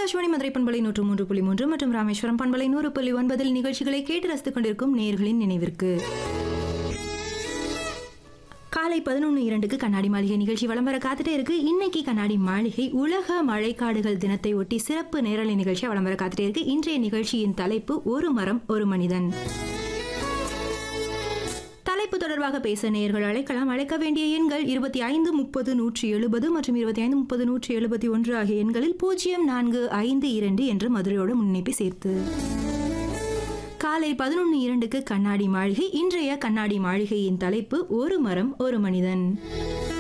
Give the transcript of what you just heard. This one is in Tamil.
ஆகாஷ்வாணி மதுரை பண்பலை நூற்று மூன்று புள்ளி மூன்று மற்றும் ராமேஸ்வரம் பண்பலை நூறு புள்ளி ஒன்பதில் நிகழ்ச்சிகளை கேட்டு ரசித்துக் கொண்டிருக்கும் நேயர்களின் நினைவிற்கு காலை பதினொன்று இரண்டுக்கு கண்ணாடி மாளிகை நிகழ்ச்சி வலம் வர காத்துட்டே இருக்கு இன்னைக்கு கண்ணாடி மாளிகை உலக மழைக்காடுகள் தினத்தை ஒட்டி சிறப்பு நேரலை நிகழ்ச்சியா வலம் வர காத்துட்டே இருக்கு இன்றைய நிகழ்ச்சியின் தலைப்பு ஒரு மரம் ஒரு மனிதன் தலைப்பு தொடர்பாக பேச நேயர்கள் அழைக்கலாம் அழைக்க வேண்டிய எண்கள் இருபத்தி ஐந்து முப்பது நூற்றி எழுபது மற்றும் இருபத்தி ஐந்து முப்பது நூற்றி எழுபத்தி ஒன்று ஆகிய எண்களில் பூஜ்ஜியம் நான்கு ஐந்து இரண்டு என்று மதுரையோட முன்னிப்பை சேர்த்து காலை பதினொன்று இரண்டுக்கு கண்ணாடி மாளிகை இன்றைய கண்ணாடி மாளிகையின் தலைப்பு ஒரு மரம் ஒரு மனிதன்